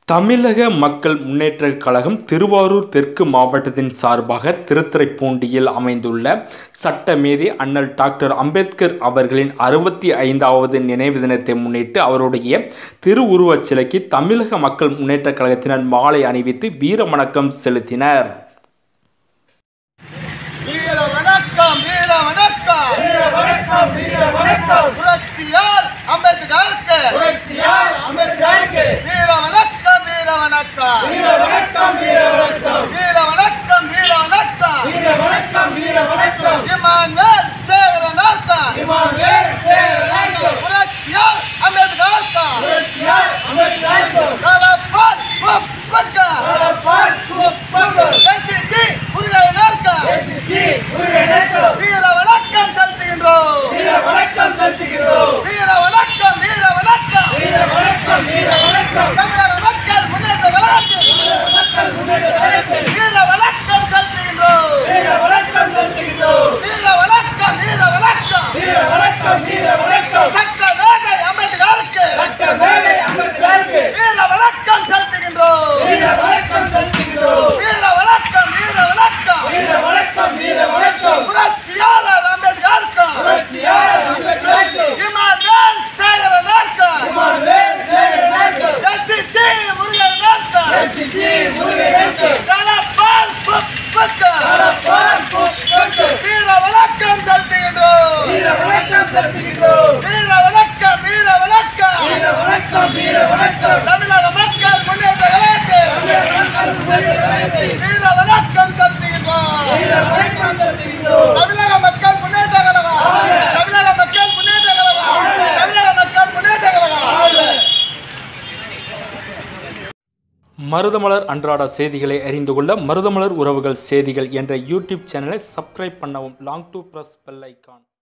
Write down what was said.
தமிழக மக்கள் முன்னேற்றக் கழகம் திருவாரூர் தெற்கு மாவட்டத்தின் சார்பாக திருத்துறைப்பூண்டியில் அமைந்துள்ள சட்டமேதை அண்ணல் டாக்டர் அம்பேத்கர் அவர்களின் அறுபத்தி ஐந்தாவது நினைவு தினத்தை முன்னிட்டு அவருடைய திருவுருவச் சிலைக்கு தமிழக மக்கள் முன்னேற்றக் கழகத்தினர் மாலை அணிவித்து வீர வணக்கம் செலுத்தினர் வீர வணக்கம் வீர வணக்கம் வீர வணக்கம் வீர வணக்கம் புரட்சியால் அம்பேத்கருக்கு புரட்சியால் அம்பேத்கருக்கு வீர வணக்கம் வீர வணக்கம் வீர வணக்கம் வீர வணக்கம் வீர வணக்கம் வீர வணக்கம் வீர வணக்கம் வீர வணக்கம் இமானுவேல் சேவர நாட்டம் இமானுவேல் சேவர நாட்டம் புரட்சியால் அம்பேத்கருக்கு புரட்சியால் அம்பேத்கருக்கு கலப்பான் புப்பக்க கலப்பான் புப்பக்க எஸ்சி உரிய நாட்டம் வீர வணக்கம் செலுத்துகின்றோம் வீர வணக்கம் செலுத்துகின்றோம் வீர வணக்கம் வீர வணக்கம் வீர வணக்கம் வீர வணக்கம் தமிழக மக்கள் முன்னேற்ற கழகத்தில் வீர வணக்கம் செலுத்துகின்றோம் வீர வணக்கம் செலுத்துகின்றோம் வீர வணக்கம் வீர வணக்கம் வீர வணக்கம் வீர வணக்கம் சட்ட வேலை அம்பேத்கருக்கு சட்ட வேலை அம்பேத்கருக்கு வீர வணக்கம் செலுத்துகின்றோம் வீர வணக்கம் செலுத்துகின்றோம் வீர வணக்கம் வீர வணக்கம் வீர வணக்கம் வீர வணக்கம் புரட்சியாளர் அம்பேத்கருக்கு புரட்சியாளர் அம்பேத்கருக்கு இமானுவேல் சேகர நாட்கள் இமானுவேல் சேகர நாட்கள் எஸ்சி முருகன் நாட்கள் எஸ்சி முருகன் நாட்கள் தலப்பால் புப்பக்க தலப்பால் புப்பக்க வீர வணக்கம் செலுத்துகின்றோம் வீர வணக்கம் செலுத்துகின்றோம் வீர வணக்கம் வீர வணக்கம் வீர வணக்கம் வீர வணக்கம் தமிழக மக்கள் முன்னேற்ற கழகத்தில் வீர வணக்கம் செலுத்துகின்றோம் வீர வணக்கம் செலுத்துகின்றோம் தமிழக மக்கள் முன்னேற்ற கழகம் தமிழக மக்கள் முன்னேற்ற கழகம் தமிழக மக்கள் முன்னேற்ற கழகம் மருதமலர் அன்றாட செய்திகளை அறிந்து கொள்ள மருதமலர் உறவுகள் செய்திகள் என்ற யூடியூப் சேனலை சப்ஸ்கிரைப் பண்ணவும் long to press bell icon